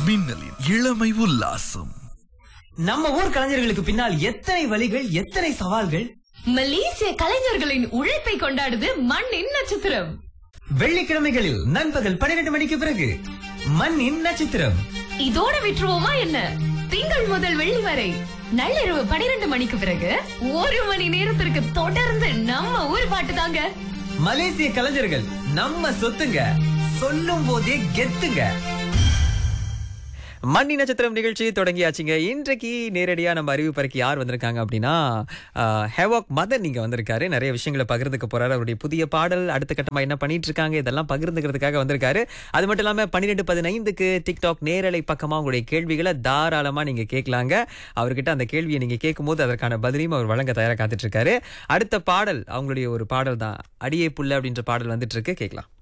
மின்னலின் இளமை உல்லாசம் நம்ம ஊர் கலைஞர்களுக்கு பின்னால் எத்தனை வழிகள் எத்தனை சவால்கள் மலேசிய கலைஞர்களின் உழைப்பை கொண்டாடுது மண்ணின் நட்சத்திரம் வெள்ளிக்கிழமைகளில் நண்பகல் பன்னிரண்டு மணிக்கு பிறகு மண்ணின் நட்சத்திரம் இதோட விட்டுருவோமா என்ன திங்கள் முதல் வெள்ளி வரை நள்ளிரவு பனிரெண்டு மணிக்கு பிறகு ஒரு மணி நேரத்திற்கு தொடர்ந்து நம்ம ஊர் பாட்டு தாங்க மலேசிய கலைஞர்கள் நம்ம சொத்துங்க சொல்லும் போதே கெத்துங்க மண்ணி நட்சத்திரம் நிகழ்ச்சி தொடங்கியாச்சுங்க இன்றைக்கு நேரடியா நம்ம அறிவிப்பறைக்கு யார் வந்திருக்காங்க அப்படின்னா ஹேவாக் மதன் நீங்க வந்திருக்காரு நிறைய விஷயங்களை பகிர்ந்துக்க போறாரு அவருடைய புதிய பாடல் அடுத்த கட்டமா என்ன பண்ணிட்டு இருக்காங்க இதெல்லாம் பகிர்ந்துக்கிறதுக்காக வந்திருக்காரு அது மட்டும் இல்லாம பன்னிரெண்டு பதினைந்துக்கு டிக்டாக் நேரலை பக்கமா உங்களுடைய கேள்விகளை தாராளமா நீங்க கேட்கலாங்க அவர்கிட்ட அந்த கேள்வியை நீங்க கேட்கும்போது அதற்கான பதிலையும் அவர் வழங்க தயாரா காத்துட்டு இருக்காரு அடுத்த பாடல் அவங்களுடைய ஒரு பாடல் தான் அடியே புல்ல அப்படின்ற பாடல் வந்துட்டு இருக்கு கேட்கலாம்